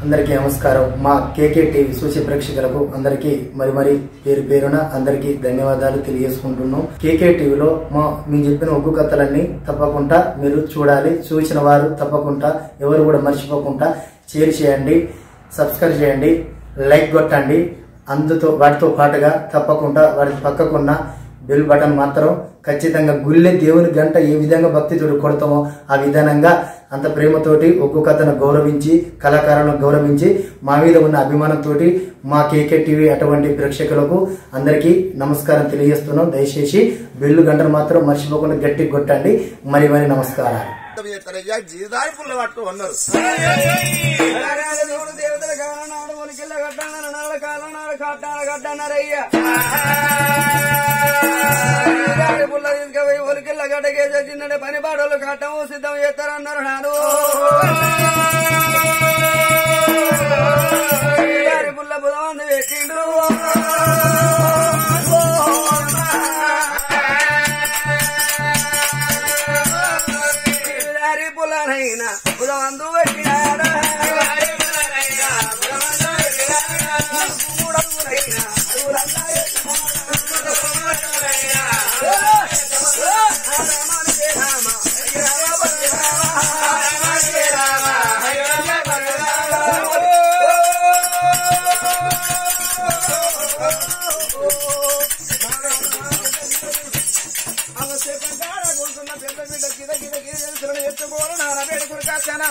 అందరికీ నమస్కారం మా కేకే టీవీ సూచి ప్రేక్షకులకు అందరికీ మరి మరి పేరు పేరున అందరికీ ధన్యవాదాలు తెలియజేసుకుంటున్నాం కేకే టీవీలో మా మేము చెప్పిన ఒగ్గు కథలన్నీ తప్పకుండా మీరు చూడాలి చూసిన వారు తప్పకుండా ఎవరు కూడా మర్చిపోకుండా షేర్ చేయండి సబ్స్క్రైబ్ చేయండి లైక్ కొట్టండి అందుతో వాటితో పాటుగా తప్పకుండా వాటి పక్కకున్న బెల్ బటన్ మాత్రం ఖచ్చితంగా గుళ్ళె దేవుని గంట ఏ విధంగా భక్తితోటి కొడతామో ఆ విధానంగా అంత ప్రేమతోటి ఒక్కొక్క కథను గౌరవించి కళాకారులను గౌరవించి మా మీద ఉన్న అభిమానంతో మా కేకే టీవీ అటువంటి ప్రేక్షకులకు అందరికీ నమస్కారం తెలియజేస్తున్నాం దయచేసి బెల్లు గంటను మాత్రం మర్చిపోకుండా గట్టి కొట్టండి మరి మరి నమస్కారాలు చేస్తారయ్యా జీదారి పుల్ల పట్టు అన్నారు దేవుడు దేవతల కాలనాడు ఒలికిల్ల కట్టాన నాడు కాలనాడు కట్టాన కట్టన్నారయ్యా పుల్ల తీసుకపోయి ఒలికిల్ల గడ్డకేసే చిన్న పని పాటలు కట్టము సిద్ధం చేస్తారన్నారు నాడు గారి పుల్ల బుధవాన్ని పెట్టిండ్రు దారి పుల్లనైనా బుధవందు పెట్టినాడా ఎత్తుకోరు నాన్న వేడుకుని కాచానా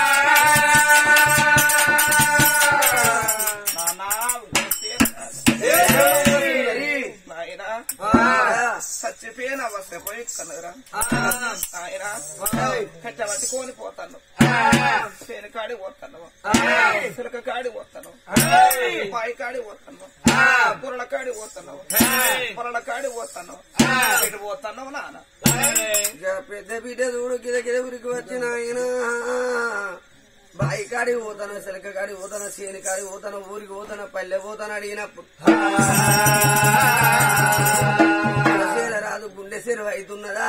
నాయనా చచ్చిపోయిన అవస్థ పోయి కన్నరా నాయనా కట్ట పట్టుకొని పోతాను చేను కాడి పోతాను చిలక కాడి పోతాను పాయి కాడి పోతాను పొరల కాడి పోతాను పొరల కాడి పోతాను ఇటు పోతాను నాన్న ఇక పెద్ద బిడ్డ చూడు గిద గిద ఉరికి వచ్చిన ఆయన బాయి కాడికి పోతాను సిలక కాడికి పోతాను సేని కాడికి పోతాను ఊరికి పోతాను పల్లె పోతాను అడిగినప్పుడు సేన రాదు గుండె సెరువు అవుతున్నదా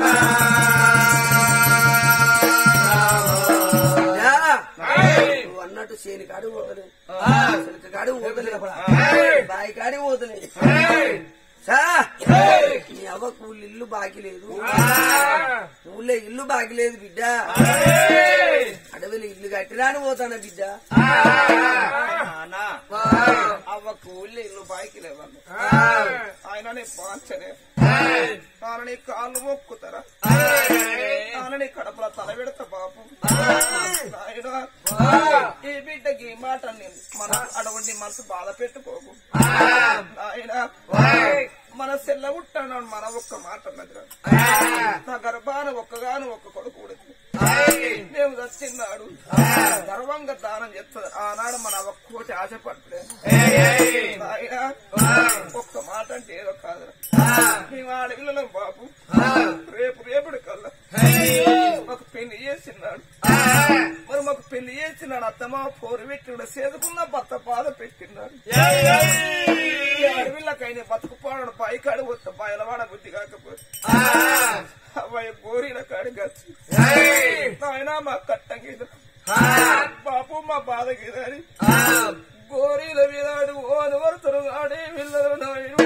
యా. నువ్వు అన్నట్టు సేని కాడికి పోతలే సిలక కాడికి పోతలే బాయి కాడికి పోతలే సా నీ అవ్వ కూలి ఇల్లు బాకి లేదు ఊళ్ళో ఇల్లు బాకి లేదు బిడ్డ అడవిలో ఇల్లు కట్టిరాని పోతాను బిడ్డ నాన్న అవ్వ కూలి ఇల్లు బాయికి లేవన్ను ఆయనని పాంచనే ఆయనని కాళ్ళు మొక్కుతారా ఆయనని కడపల తల పెడతా పాపం నాయనా, ఈ బిడ్డకి ఈ మాట నేను మన అడవండి మనసు బాధ పెట్టుకోకు నాయనా మన సెల్ల ఉంటాను మన ఒక్క మాట అన్నదిరా నా గర్భాన ఒక్కగాను ఒక్క కొడుకు ఉడికి మేము చచ్చిన్నాడు గర్వంగా దానం చేస్తుంది ఆనాడు మన ఒక్కోటి ఆశపడలేదు నాయనా, ఒక్క మాట అంటే ఏదో కాదురా మేము ఆడపిల్లలం బాబు రేపు రేపటి కల్లా ఒక పెళ్లి చేసినాడు మరి మాకు పెళ్లి చేసినాడు అత్తమ్మ పోరు పెట్టి సేదుకున్న భర్త బాధ పెట్టినాడు ఈ అడవిళ్ళకైనా బతుకు పాడు పైకాడు వస్తా బయలవాడ బుద్ధి కాకపోతే అబ్బాయి గోరీల కాడి గచ్చి ఆయన మా కట్ట గీత బాపు మా బాధ గీదని గోరీల మీద ఓను వరుతరు ఆడే పిల్లలు నాయుడు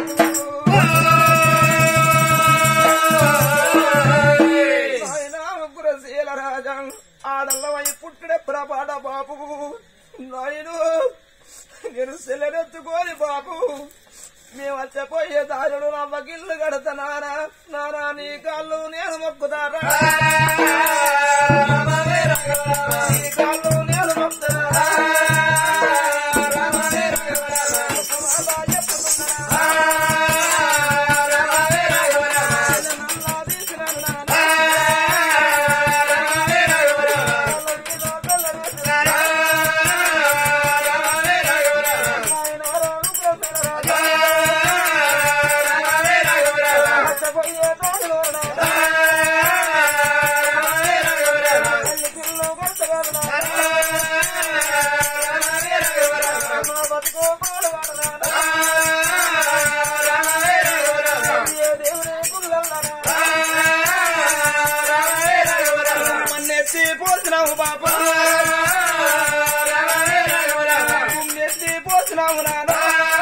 ఆయన ముగ్గురు శీల రాజా ఆడల్లవై పుట్టిన ప్రభాడ బాబు నాయుడు నేను సెల్లెనెత్తుకోని బాబు మేము వచ్చపోయే దారుడు నా వగిల్లు కడతనారా నానా నీ కాళ్ళు నేను మొక్కుతారా నీ కాళ్ళు నేను మొక్కుతారా ఆ బాబు నానా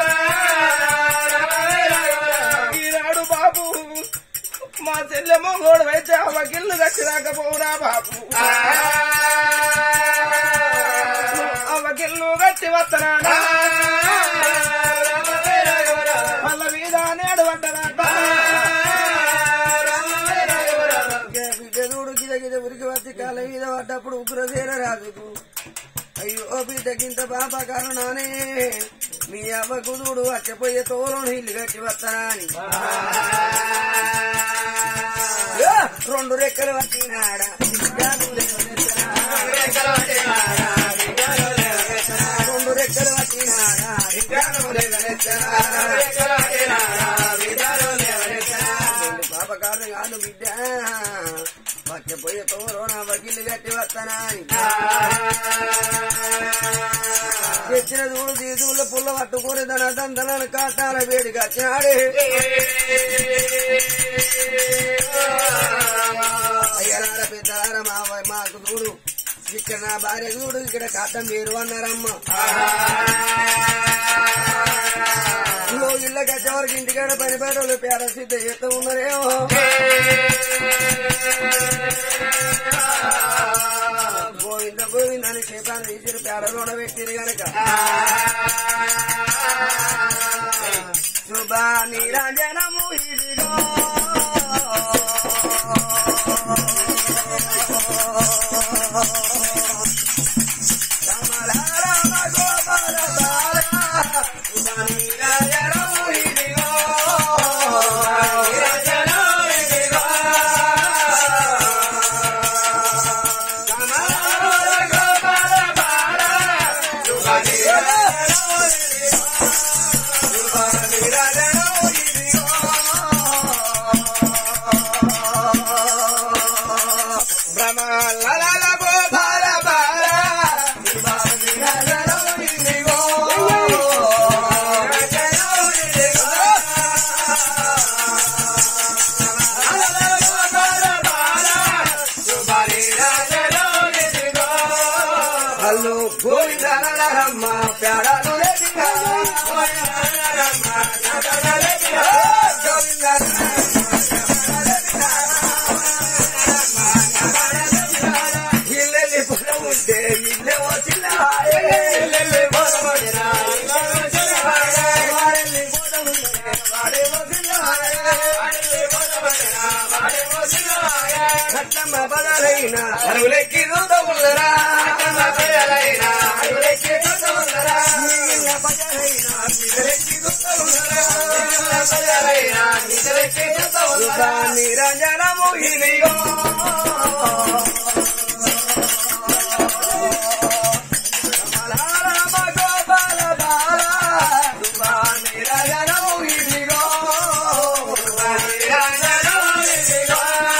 ఈనాడు బాబు మా చెల్లెమ్మ గోడు అయితే ఆ వకిల్లు కట్టిరాకపోవురా బాబు ఆ వకిల్లు కట్టి వస్తున్నాడా వాళ్ళ మీద నేడు పడ్డనాట బిడ్డ చూడు గిద గిద ఉరికి వచ్చి కాల మీద పడ్డప్పుడు ఉగ్రసేన రాజుకు అయ్యో బిడ్డకింత పాప కరుణానే మీ అవ్వకు చూడు అచ్చపోయే తోలు నీళ్లు కట్టి వస్తానని రెండు రెక్కలు పట్టినాడా రెండు రెక్కలు పట్టినాడా పాప కారణం కాదు బిడ్డ పచ్చపోయే తోలు నా వకీలు కట్టి వస్తానని తెచ్చిన చూడు తీసుకుల పుల్ల పట్టుకొని తన దందలను కాటాల వేడి కట్టినాడే అయ్యలార పెద్దలార మా మాకు చూడు ఇక్కడ నా భార్య చూడు ఇక్కడ కాటం మీరు అన్నారమ్మ లో ఇళ్ళ కచ్చేవారికి ఇంటికాడ పని పేడలు పేడ సిద్ధ చేస్తూ ఉన్నారేమో గోవింద గోవింద అని చేపాన్ని తీసిరు పేడలోన పెట్టిరు గనక శుభ నిరంజనము ఇదిగో రమణ రమ గోపాల బాల శుభ నిరంజనము ఇదిగో నిరంజనము ఇదిగో హలో గోవిందరమ్మ ప్యాడాలు ఇల్లెల్లి పొలం ఉంటే ఇల్లే వచ్చిన ఇల్లెల్లి పొలం వాడెల్లి పొలం ఉంటే వాడే వచ్చిన కట్టమ్మ బదలైన అరువులెక్కి దూదములరా కట్టమ్మ బదలైన అరువులెక్కి దూదములరా మిగిలిన బదలైన మిగలెక్కి దూదములరా మిగిలిన బదలైన మిగలెక్కి దూదములరా నిరంజనము ఇదిగో రామ గోపాల బాల దుబా నిరంజనము ఇదిగో నిరంజనము ఇదిగో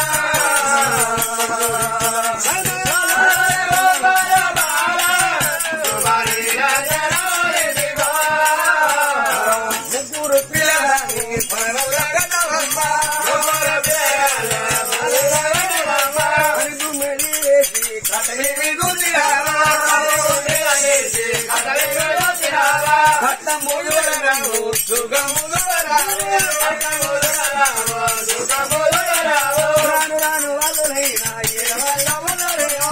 ముగ్గురు పిల్లలని పరలగనవమ్మ. అరుగు మెలివేసి కటలి మిగులిరావా. కట్టములురను సుగములురరావు. రాను రాను వదులైన ఏడవల్లవలరేమో.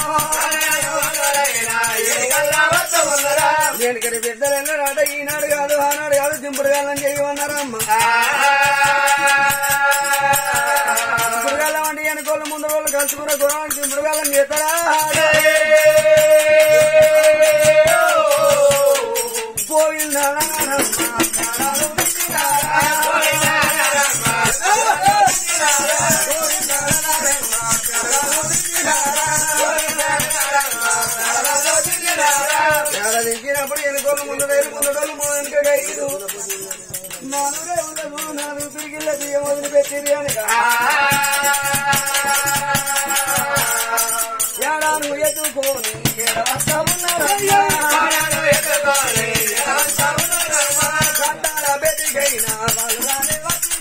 వెనుకటి పెద్దలన్నారట ఈనాడు కాదు ఆనాడు కాదు దింపుడు కాలం చేయమన్నారమ్మ దింపుడు కాలం అంటే వెనుకోళ్ళు ముందు వాళ్ళు కలుసుకున్న గుణానికి దింపుడు కాలం చేస్తారా పోయిందా దించినప్పుడు ఎనుకోళ్ళు ముందు వేరు ముందు ముందు వెనుక ఐదు నాలుగే ఉండదు నాలుగు పిరిగిళ్ళ బియ్యం వదిలిపెట్టిరి అనక ఏడాను ఎదుకొని ఏడవస్తా ఉన్నారయ్యా కట్టాల బెదిగైన వాళ్ళు రానే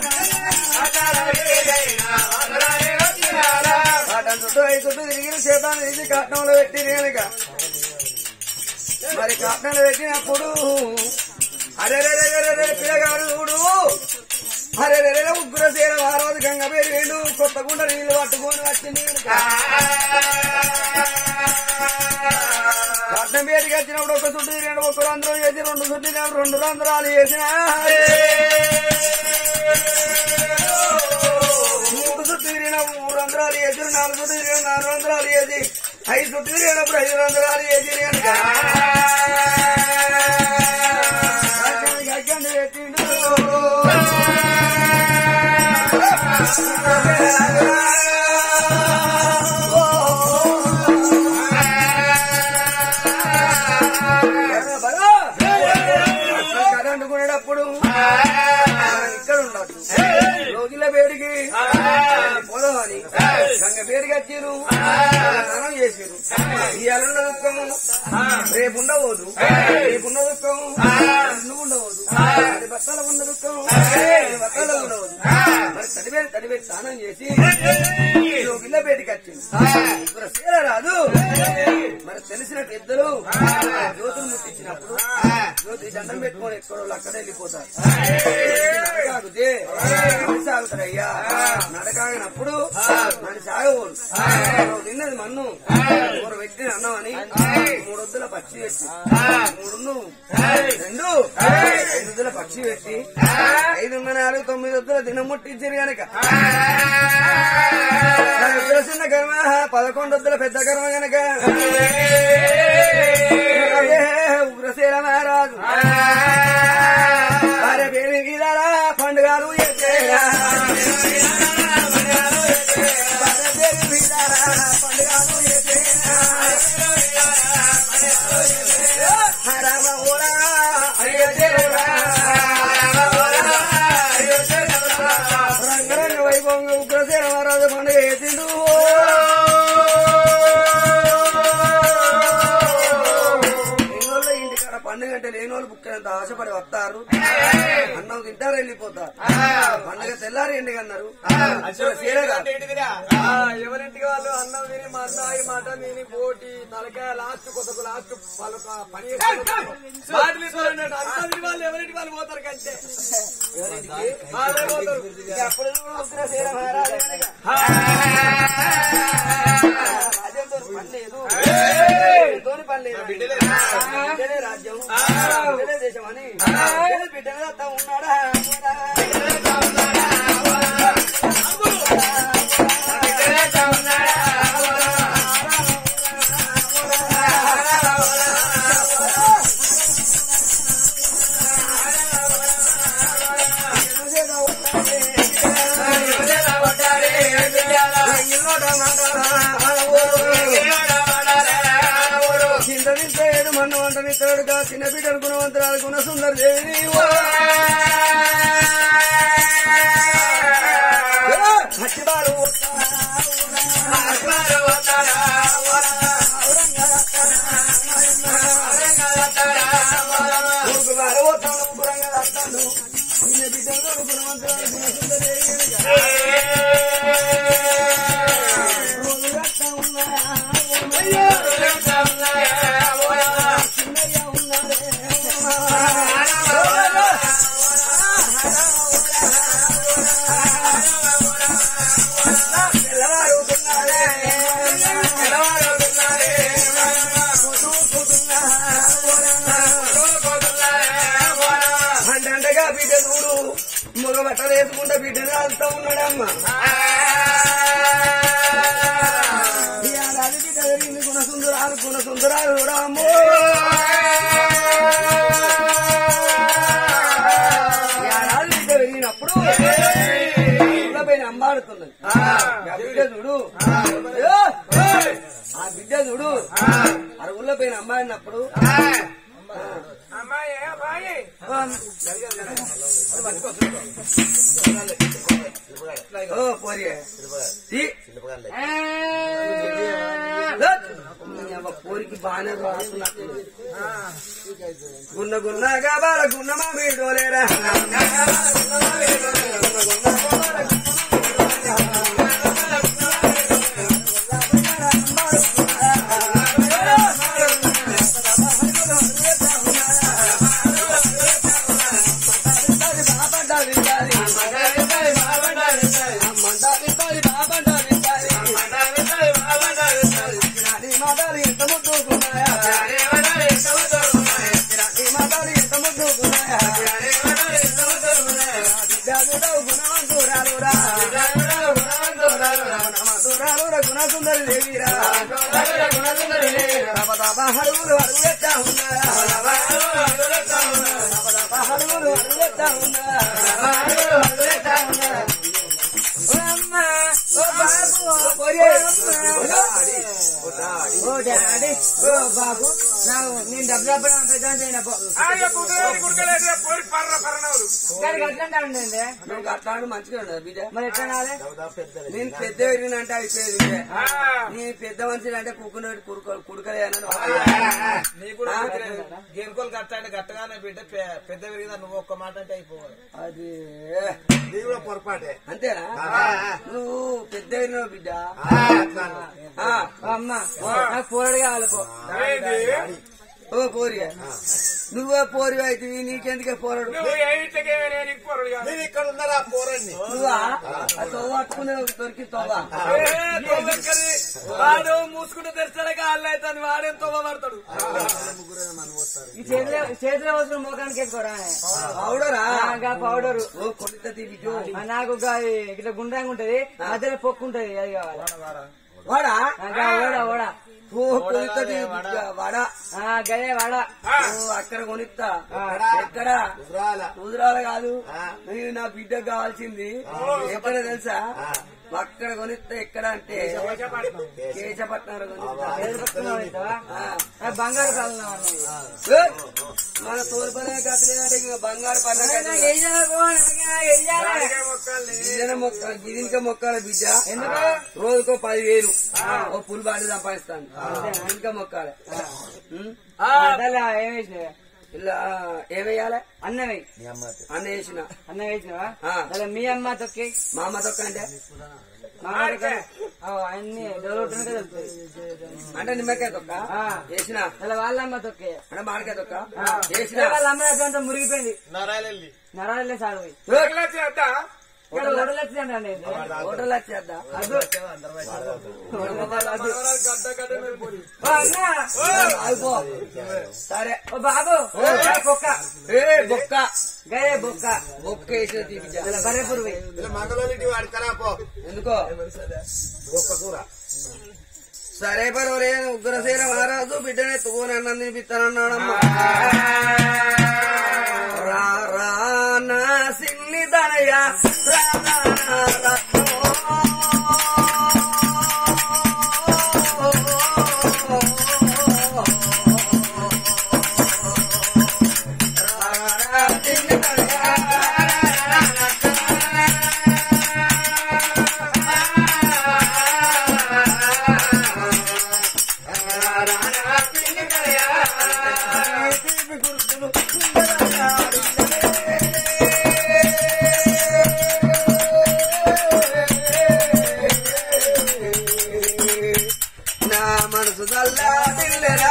వచ్చినారా. కాటన్ చుట్టూ ఐదు చుట్టూ తిరిగి చేతాను తీసి కట్నంలో పెట్టి కనుక మరి కట్నాలు పెట్టినప్పుడు అరే రే రే రే రే పిల్లగాడు చూడు అరే రే రే ఉగ్ర సేన మహారాజు గంగ పేరు వేడు కొత్త గుండ నీళ్లు పట్టుకొని వచ్చింది పట్నం పేరుకి వచ్చినప్పుడు ఒక చుట్టూ రెండు ఒక రంధ్రం చేసి రెండు చుట్టూ రెండు రంధ్రాలు చేసిన మూడు చుట్టూ మూడు రంధ్రాలు చేసి నాలుగు చుట్టూ నాలుగు రంధ్రాలు చేసి ఐదు చుట్టూ తిరిగినప్పుడు ఐదు రంధ్రాలు చేసి కనుక గగ్గండి పెట్టిండు కరెంటు కొనేటప్పుడు ఇక్కడ ఉండదు రోజుల వేడికి పోదామని గంగ పేరుకి వచ్చిరు స్నానం చేసిరు ఇవాళ ఉన్న దుఃఖము రేపు ఉండవద్దు రేపు ఉన్న దుఃఖము నువ్వు ఉండవద్దు అది బట్టల ఉన్న దుఃఖం బట్టల ఉండవద్దు మరి తడివేరు తడివేరు స్నానం చేసి గిల్ల పేటికి వచ్చింది ఇప్పుడు సీర రాదు మరి తెలిసిన పెద్దలు జ్యోతులు ముట్టించినప్పుడు జ్యోతి దండం పెట్టుకొని ఎక్కడో అక్కడ వెళ్ళిపోతారు నడకాగుతే సాగుతారయ్యా నడకాగినప్పుడు మనిషి ఆగకూడదు నువ్వు తిన్నది మన్ను మూడు వ్యక్తిని అన్నామని మూడు వద్దుల పక్షి పెట్టి మూడు రెండు ఐదు వద్దుల పక్షి పెట్టి ఐదు నాలుగు తొమ్మిది వద్దుల దినం ముట్టించారు గనక ఇద్దరు చిన్న కర్మ పదకొండు వద్దుల పెద్ద కర్మ గనక అదే ఉగ్రసేన మహారాజు అరే పేరు గీదారా పండుగలు చేసేరా పేరు గీదారా పండుగలు చేసేరా రామ ఓరా అయ్యో దేవుడా రంగరంగ వైభవంగా ఉగ్రసేన మహారాజు పండుగ చేసిండు లేనోళ్ళ ఇంటికాడ పండుగ అంటే లేనోళ్ళు బుక్కినంత ఆశపడి వస్తారు అన్నం తింటారు వెళ్ళిపోతారు పండుగ తెల్లారి ఎండుగా అన్నారు ఎవరింటికి వాళ్ళు అన్నం తిని మా అన్నాయి మాట తిని పోటీ తలకాయ లాస్ట్ కొత్తకు లాస్ట్ వాళ్ళు ఒక పని చేసుకుంటారు. మాటలు ఇస్తారన్నట్టు. అన్నం తిని వాళ్ళు ఎవరింటికి వాళ్ళు పోతారు కంటే వాళ్ళే పోతారు అప్పుడు ఉగ్రసేన మహారాజు కనుక రాజ్యంతో పని లేదు తోని పని లేదు బిడ్డలే రాజ్యం బిడ్డలే దేశం అని బిడ్డలు బిడ్డలే అత్త ఉన్నాడా చింతనిస్తాడు మన్ను వంటనిస్తాడుగా చిన్న బిడ్డలు గుణవంతరాలు గుణ సుందర దేవి హచ్చిబారు చిన్న బిడ్డలు గుణవంతరాలు గుణ సుందర అంటంటగా బిడ్డ చూడు మగ బట్టలు వేసుకుంటే బిడ్డ రాలుతా ఉన్నాడమ్మా ఇవాళ బిడ్డ జరిగింది గుణ సుందరాలు గుణ సుందరాలు రాము ఇవాళ బిడ్డ పెరిగినప్పుడు పైన అంబాడుతున్నది ఆ బిడ్డ చూడు ఏ! ఆ బిడ్డ చూడు అరుగుళ్ళ పైన అంబాడినప్పుడు అమ్మాయి అమ్మాయి ఓ పోరి ఈ. పోరికి బాగానే రాస్తున్నట్టు గున్న గున్నగా బాల గున్నమా మీడోలేరా అడుగులు అడుగుతా ఉన్నారా అడుగులు అడుగుతా ఉన్నారా ఓ అమ్మ ఓ బాబు ఓ ఓ డాడీ ఓ బాబు నాకు నేను డబ్బు డబ్బు ప్రజెంట్ అయినప్పుడు అట్లా ఉండండి నువ్వు అట్లాంటి మంచిగా ఉండదు బిడ్డ మరి ఎట్లా నాలే నేను పెద్ద పెరిగిన అంటే అయిపోయేది బిడ్డ. నేను పెద్ద మనిషిని అంటే కుక్కునోటి కుడుక కుడకలే అని గేనుకోలు గట్ట అంటే గట్టగానే బిడ్డ పె- పెద్ద పెరిగిందా నువ్వు ఒక్క మాట అంటే అయిపోవాలి అది ఇది కూడా పొరపాటే అంతేనా నువ్వు పెద్ద పెరిగినావు బిడ్డ ఆ, అమ్మ నాకు పోరడు కావాలి పో ఓ పోరిగా నువ్వే పోరి అయితే నీకెందుకే పోరడు నేను ఇక్కడ ఉన్నారా పోరండి నువ్వా ఆ తొవ్వ పట్టుకునే దొరికి తొవ్వ వాడు మూసుకుంటూ తెరిచాడే కాళ్ళు అవుతాను వాడేం తొవ్వ పడతాడు ఈ చేతిలో చేతిలో వస్తున్న ముఖానికి ఎక్కువరా పౌడరా పౌడర్ ఓ కొడితే బిడ్డు నాకు గా- ఇట్లా గుండ్రంగా ఉంటది మధ్యలో పొక్కు ఉంటది అది కావాలి వాడా ఆ, గా ఓడ ఓడ ఓ కొడితే వాడా ఆ, గదే వాడ ఓ అక్కడ కొనిస్తా ఎక్కడ కుదరాల కాదు నేను నా బిడ్డకు కావాల్సింది ఎక్కడ తెలుసా అక్కడ కొనిస్తా ఎక్కడ అంటే కేశపట్నం కొనిస్తా ఏడు పక్కన పెడతావా? ఆ. ఆ, బంగారు కాలం అన్నది ఏ! మన తోలుపనే కట్టలేదంటే ఇంకా బంగారు పని గిరిజన మొక్క గిరింక మొక్కల బిడ్డ ఎందుకు? రోజుకో పదివేలు ఓ పుల్ బాటి సంపాదిస్తాను ఇంకా మొక్కాలి ఉం? ఏం వేసినవా ఇలా ఏమేయాలి అన్నమే అన్న వేసిన అన్నం వేసినవా ఆ. అలా మీ అమ్మ తొక్కి మా అమ్మ తొక్క అంటే మా అమ్మ తొక్క ఆ, అన్ని డెవలప్ తెలుస్తాయి అంటే నిమ్మకాయ తొక్క ఆ. వేసిన అలా వాళ్ళ అమ్మ తొక్కే అంటే మామిడికాయ తొక్క ఆ. వేసిన వాళ్ళ అమ్మ అదంతా మురిగిపోయింది నరాలెల్లి నరాలే సాగు పోయి ఏ! ఇక్కడ ఓడలు వచ్చిందండి హోటల్ వచ్చేద్దా అదు ఓ అన్న ఆగిపో సరే ఓ బాబు ఓ బొక్క ఏ బొక్క గదే బొక్క బొక్క వేసిన తీపిచ్చా ఇలా బర్రె పురుగు మగలోని వాడుకరా పో ఎందుకో గొప్ప కూర సరే పర్వాలే ఉగ్రసేన మహారాజు బిడ్డనే తువ్వని అన్నం తినిపిస్తానన్నాడమ్మా రా రా నా సిన్ని దనయ రా రా రా నా మనసు దల్లా దిల్లరా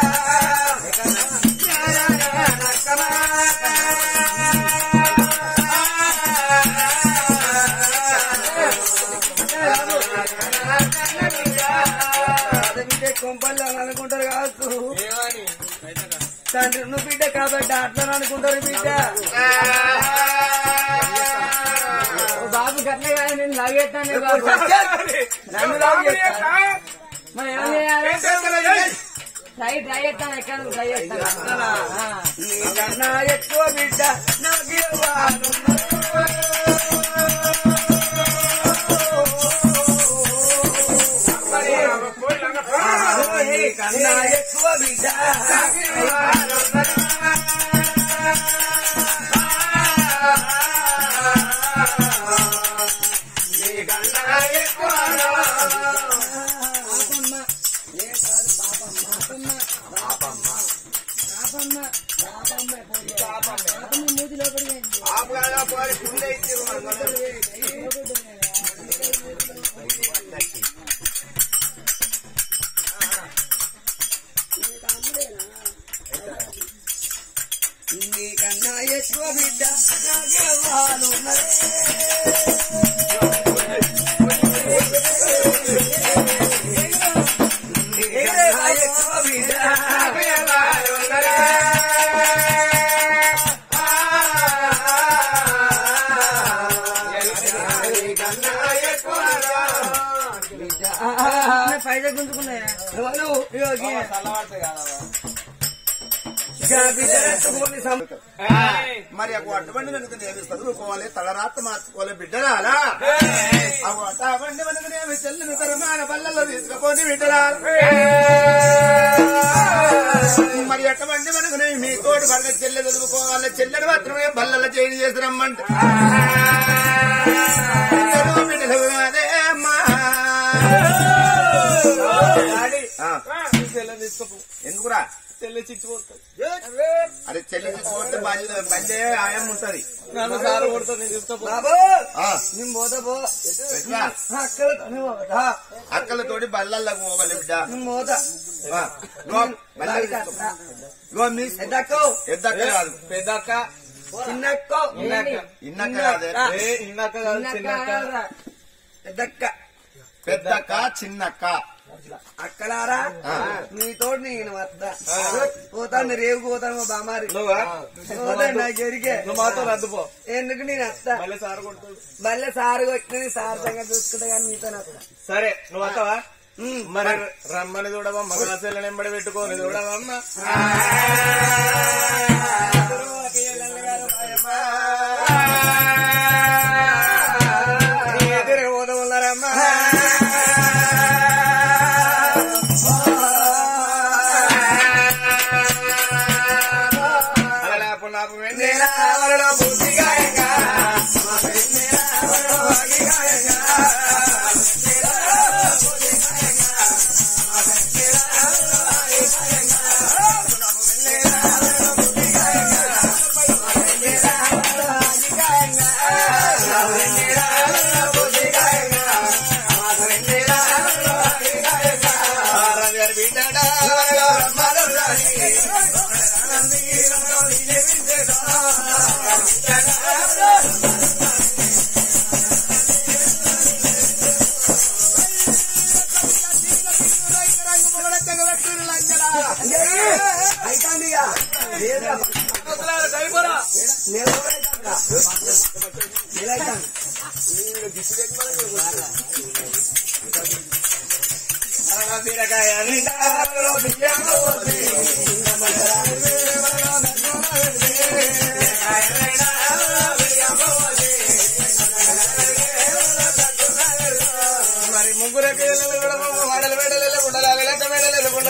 బిడ్డ కొంపల్లి అని అనుకుంటారు కావచ్చు తండ్రి నువ్వు బిడ్డ కాబట్టి అట్లా అనుకుంటారు బిడ్డ ఓ బాబు గట్లే కానీ నేను లాగేస్తాను బాబు నన్ను లాగు చేస్తా. మరి ఏం చేయాలి ట్రై ట్రై చేస్తాను ఎక్కడ ట్రై చేస్తాను ఆ. నీకన్నా ఎక్కువ బిడ్డ నాకు ఇవ్వాలి. నీకన్నా ఎక్కువ బిడ్డ నాకు ఇవ్వాలి. నీకన్నా ఎక్కువ ఆపుగా పోయి పుల్లే ఇచ్చారు మనకు. నీకన్నా ఎక్కువ బిడ్డ నాకు ఇవ్వాలన్నదే. నీకన్నా ఎక్కువ బిడ్డ నాకు ఇవ్వాలన్నదే. నీకన్నా ఎక్కువ బిడ్డ పైసలు గుంజుకున్నాయా ఎవరు? ఇగో గీ. చల్లబడితే కాదవా బిడ్డలెత్తుకొని సం- మరి అకు అటువంటి వెనుక నేను చదువుకోవాలి తలరాత మార్చుకోవాలి బిడ్డరాలా అవు అటువంటి వెనుక నేను చెల్లిని తరమాన పల్లెల్లో తీసుకుపోని బిడ్డరా మరి అటువంటి వెనుక నేను మీ తోటి భర్త చెల్లె చదువుకోవాలి చెల్లెని మాత్రమే బల్లల చేయి చేసి రమ్మంటే చదువు బిడ్డలు కాదే అమ్మా. ఆ, ఎందుకురా చెల్లి చిచ్చిపోతుంది అరే చెల్లి తీసుకుంటే బాధ్యత బండే ఆయం ఉంటది నన్ను సార్ కొడుతుంది నేను తీసుకోపో బాబు ఆ, నేను పోతా పో ఎట్లా? అక్కలతోనే పోతా అక్కలతోటి బల్లల్లో పోవాలి బిడ్డ నేను పోతా ఆ, నువ్వు బల్లలు తీసుకో. నువ్వు మీ ఎద్దక్కో ఎద్దక్క కాదు పెద్దక్క చిన్నక్కో ఇన్నక్క కాదే ఏ ఇన్నక్క కాదు చిన్నక్క పెద్దక్క పెద్దక్క చిన్నక్క అక్కలారా ఆ. మీతో నేను వస్తా పోతాను రేపు పోతాను మా బామారి నువ్వా పోతాను నాకు ఎరిగే నువ్వు మాతో రద్దుపో ఎందుకు నేను వస్తా మళ్ళీ సార్ కొడుతుంది మళ్ళీ సార్ వచ్చిన సార్ సంగతి చూసుకుంటా కానీ మీతో వస్తా సరే నువ్వు వస్తావా మరి రమ్మని చూడవా మగరాశుల నెంబడి పెట్టుకోని చూడవమ్మా ఎదురు పోదమున్నారమ్మా అలా పునాపు వెన్నెలా వరలో పూర్తిగాయంగా రాజారి బిడ్డడా రమ్మలు రాజీ అయితాంది ఇక. లేదా కైపోరా నెల రోజులు అవుతాందిగా. నెల అవుతాంది. బీరకాయ నిండాలో బియ్యము పోసి. మరి ముగ్గురు పిల్లలు కూడా వాడల వేడలు ఉండలాలి లెక్క వేడలు ఉండ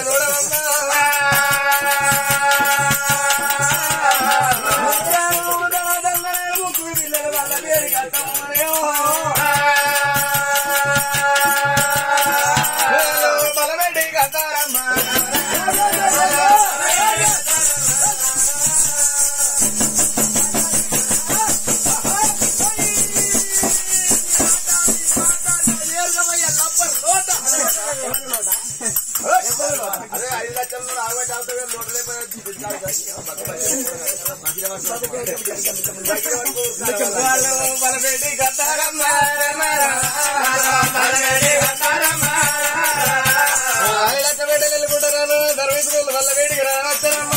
బలమెడ్డి కట్టారమ్మా అదే ఐదు లక్షలు రాబట్టి అవుతుంది వాళ్ళు బలమెడ్డి కట్టారమ్మా బలమెడ్డి కట్టారమ్మా లెక్క వేడలు వెళ్ళుకుంటారు ధర్మేశ్వరులు వల్ల వేడికి రానొచ్చారమ్మా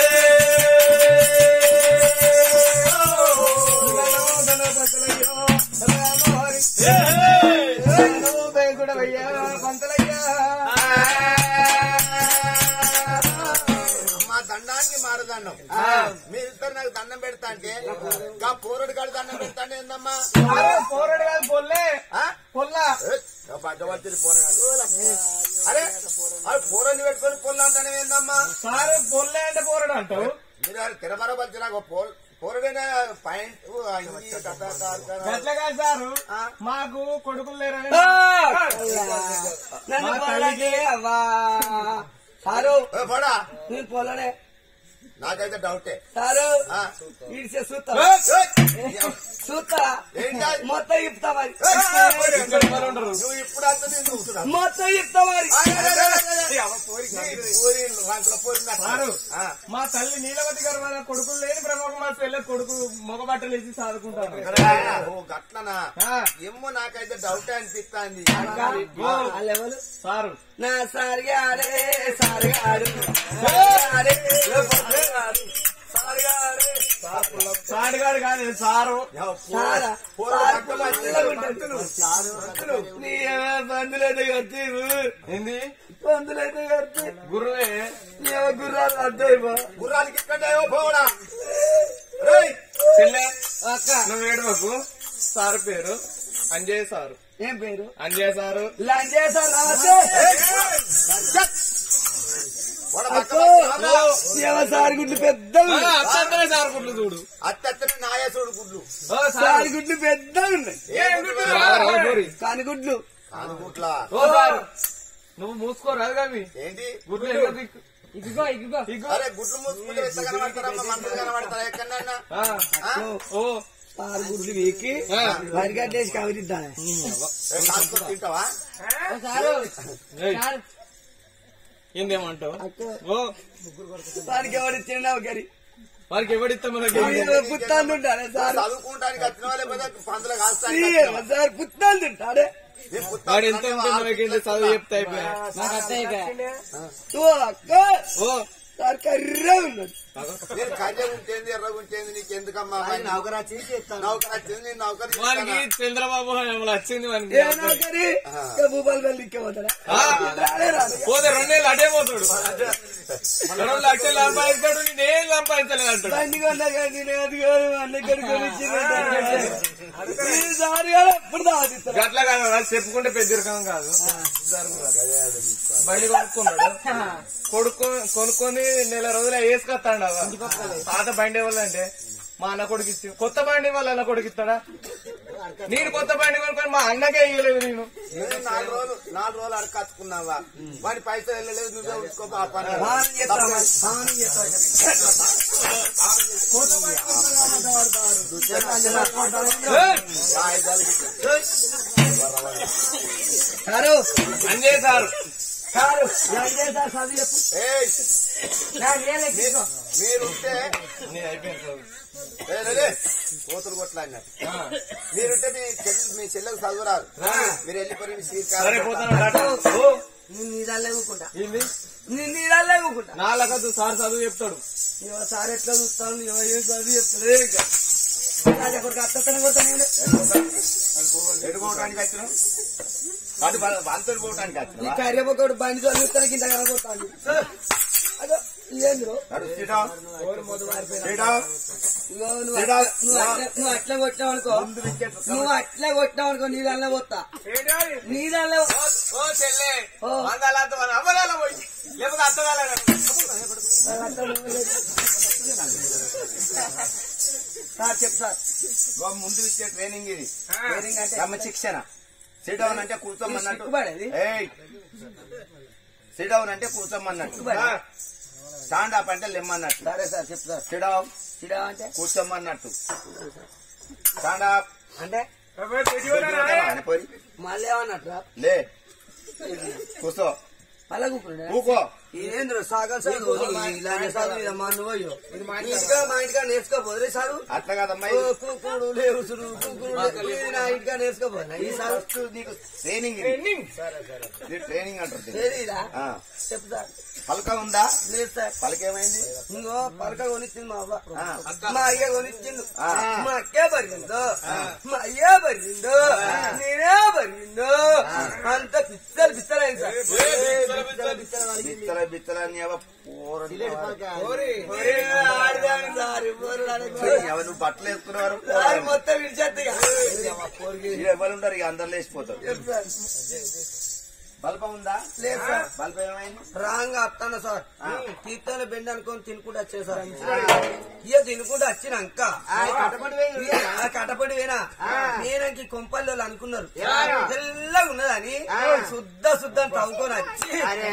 మా దండానికి మారదండం మీరిద్దరు నాకు దండం పెడతా అంటే ఇంకా పోరడు కాడు దండం పెడతా అంటే ఏందమ్మా పోరాడు కాదు పొల్లే ఆ? పొల్లా ఏ, నా పడ్డవర్తిని పోరగాడు అరే అది పోరని పెట్టుకొని పొల్లు అంటానే ఏందమ్మా సారు పొల్లే అంటే పోరాడు అంటావు మీరు తిరమర వచ్చి నాకు పోల్ పోరడైనా పాయింట్ అంగి కథ కార్ఖానా. గట్లగా సారు మాకు కొడుకులు లేరని నన్ను పొలాడే అవ్వా సారు ఏ, పోడా నేను పొలడే నాకైతే డౌటే సారు ఆ. ఇడిచే చూస్తా ఏ, చూస్తా ఏంటా? మొత్తం ఇప్తా మరి నువ్వు ఇప్పుడు అంతా నేను చూస్తున్నా మొత్తం ఇప్తా మరి సారు మా తల్లి నీలవతి గారు మన కొడుకులు లేని బ్రహ్మకుమార్ పెళ్ళ కొడుకు మొగబట్టలు వేసి సాదుకుంటాను ఓ గట్లనా ఆ, ఏమో నాకైతే డౌటే అనిపిస్తాంది ఆ లెవెల్ సారు నా సారిగాడే సారిగాడు సారిగాడే సారిగాడు మాటగాడు కాదు సారు సారా సార్ పుల్లగా ఉంటాడు. నీ బంధులైతే కట్టి ఏంది పందులైతే కడితే గుర్రమే ఏమో గుర్రాలు అడ్డాయి బా గుర్రానికి ఇక్కడ పోవడా చెల్లె అక్క నువ్వు ఏడవకు సారు పేరు అంజయ్ సారు ఏం పేరు అంజయ్ సారు లంచేసా రాసే అక్కో ఏమో సార్ గుడ్లు పెద్ద అత్తంతనే సారు గుడ్లు చూడు అత్తని నాయసుడు గుడ్లు ఓ సార్ సారు గుడ్లు పెద్ద ఉన్నాయి రారా, గోరి. కాని గుడ్లు కానుగుట్ల ఓ సారు నువ్వు మూసుకోరాదు కవి ఏంటి గుడ్లు ఎక్కడ దిక్కు ఇదిగో ఇదిగో ఇగో. అరే గుడ్లు మూసుకుంటే ఎంత కనబడతారమ్మా మంటలు కనబడతారా ఎక్కడన్నా ఆ, ఓ సార్ గుడ్లు వీకి ఆ. వరిగడ్డేసి కవిరిద్దానే కాసుకొని తింటావా ఓ సారు ఏయ్, సారు ఏందేమంటావు అక్క ఓ వారికి ఎవరు తిన్నావు గరి వారికి ఎవడిస్తా మనకి పుత్తాలు తింటారే సార్ చదువుకుంటానికి వచ్చిన వాళ్ళే పోతే పందులు ఈ కాస్తాయి ఏమో సార్ పుత్తాలు తింటారే వాడు ఎంత ఉంటే మనకి చదువు చెప్తే అయిపోయా నాకు అత్తయ్య ఇక. ఓ అక్క ఓ సార్ కర్రే ఉన్నాడు నేను కర్య ఉంటేంది ఎర్ర ఉంటేంది నీకు ఎందుకమ్మా నౌకరా నౌకరా వచ్చింది నేను నౌకరు వానికి చేస్తానా? చంద్రబాబు ఏమో వచ్చింది వానికి ఏ నాకరి భూపాల్ వెళ్ళి ఇక్కపోతాడా రాలే రాలే పోతే రెండేళ్ళు అటే పోతాడు రెండు లక్షలు సంపాదిస్తాడు నేనేం సంపాదించలేదు అంటాడు బండి కొన్నా కానీ నేను అది కాదు మా అన్న కొడుకొని సార్ గారు ఎప్పుడు దాటిస్తారు గట్ల కాదు వాళ్ళు చెప్పుకుంటే పెద్దరికం కాదు బండి కొనుక్కున్నాడు కొడుకు కొనుక్కొని నెల రోజులు వేసుకొస్తాడు పాత బండి వాళ్ళంటే మా అన్న కొడుకు ఇచ్చి కొత్త బండి వాళ్ళ అన్న కొడుకు ఇస్తాడా నేను కొత్త బండి కొనుక్కొని మా అన్నకే ఇయ్యలేదు నేను నేను నాలుగు రోజులు నాలుగు రోజులు అడకచ్చుకున్నావా వాడి పైసలు వెళ్ళలేదు నువ్వే ఉంచుకో పాప హాని చేస్తామా? హాని చేస్తామా? సారు అంజయ్ సార్ సారు ఏం చేస్తారు చదువు చెప్పు ఏయ్, నాకు ఏలే తీసుకో. మీరుంటే నేను అయిపోయింది చదువు. లే, లే, లే. కోతులు కొట్లాడినారు మీరుంటే మీ చెల్లి మీ చెల్లెకు చదువురారు మీరు వెళ్ళిపోయి మీ సీట్ సరే కాదు పోతాను టాటా. ఓ, నేను నీదాలే ఊకుంటా ఏంది నేను నీదాలే ఊకుంటా నాలుగద్దు సార్ చదువు చెప్తాడు ఇవో సార్ ఎట్లా చూస్తాను ఇవో ఏం చదువు చెప్తాడు ఇంకా రాజా కొడుకు అత్తనే కొడతా నేను ఎటు పోవడానికి వచ్చినాం వాడు వాళ్ళ- వాళ్ళతో పోవడానికి ఈ వచ్చినా కార్యపోతాడు బండి చదువుతానికి ఇంత కనబోతాను అదో ఏంద్రో నడు సీటా సీటా ఇగో నువ్వు అట్లా నువ్వు అట్లా- నువ్వు అట్లా కొట్టావు అనుకో నువ్వు అట్లా కొట్టావు అనుకో నీ దానిలో పోతా నీ దానిలో ఓ చెల్లె ఓ. మందాలంత మన అమ్మదాల పోయి లేకపోతే అత్తదాల సార్ చెప్పు సార్ ఇగో ముందు ఇచ్చే ట్రైనింగ్ ఇది ట్రైనింగ్ అంటే క్రమశిక్షణ సిట్ డౌన్ అంటే కూర్చోమన్నట్టు సిగ్గుపడేది? ఏయ్ సిట్ డౌన్ అంటే కూర్చోమన్నట్టు స్టాండ్ అప్ అంటే లెమ్మన్నట్టు సరే సార్ చెప్పు సార్ సిట్ డౌన్ సిడా అంటే కూర్చోమన్నట్టు స్టాండ్ అప్ అంటే అనుకోరి మళ్ళీ ఏమన్నట్రా లే కూర్చో మళ్ళా కూకున్నాడా ఊకో ఏంద్ర సాగం చదువు ఇలాగే చదువు ఇదమ్మా నువ్వు అయ్యో మా ఇంటికా మా ఇంటికా నేర్చుకోపోదురే చదువు అట్లా కాదమ్మా ఓ, కూకుడు లేవుసుడు కూకుడు లేవుసుడు. ఇది నా ఇంటికా నేర్చుకోపోదురా ఈ చదువు ఫస్ట్ నీకు ట్రైనింగ్ ట్రైనింగ్ ఇది ట్రైనింగ్ అంటారు దీన్ని. తెలీదా ఆ. చెప్పు సార్ పలక ఉందా లేదు సార్ పలకేమైంది ఇంకో పలక కొనిచ్చింది మా అవ్వ ఆ. మా అయ్య కొనిచ్చిండు ఆ. మా అక్కే పరిగిందో మా అయ్యే పరిగిందో నేనే పరిగిందో అంత పిచ్చలు పిచ్చలైంది సార్ పిచ్చలు పిచ్చలు బిత్తల బిత్తల అని ఎవ పోరడు ఒరే, ఆడదాని సార్, ఎవరు అడగరు. ఎవ నువ్వు బట్టలు వేసుకునేవారు సార్ మొత్తం విడిచేస్తే ఎవరు ఉంటారు ఇక అందరు లేచిపోతారు బల్పం ఉందా లేదు సార్ బల్పం ఏమైంది రాంగ్ ఆపుతాను సార్ తీర్థాల బెండ్ అనుకొని తినుకుంటూ వచ్చే సార్ ఇక తినుకుంటూ వచ్చినాక ఆ కటపడి వేనా నేనకి కొంపల్లో అనుకున్నారు తెల్లగా ఉన్నదని శుద్ధ శుద్ధ అని తవ్వుకొని వచ్చి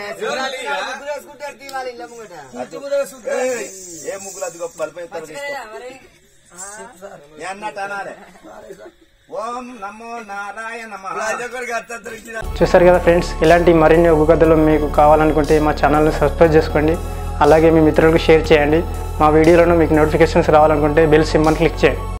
ఇంటి ముందర శుద్ధ ఏయ్, ఏ ముగ్గులు అది గొప్ప బల్పం ఎత్తారు తీసుకో మరి నేను అన్నట్టు అనాలే ఓం నమో నారాయణ నమ రాజకొడికి అర్థం ఇచ్చిన చూసారు కదా ఫ్రెండ్స్ ఇలాంటి మరిన్ని ఒగ్గు కథలు మీకు కావాలనుకుంటే మా ఛానల్ని సబ్స్క్రైబ్ చేసుకోండి అలాగే మీ మిత్రులకు షేర్ చేయండి మా వీడియోలను మీకు నోటిఫికేషన్స్ రావాలనుకుంటే బెల్ సింబల్ క్లిక్ చేయండి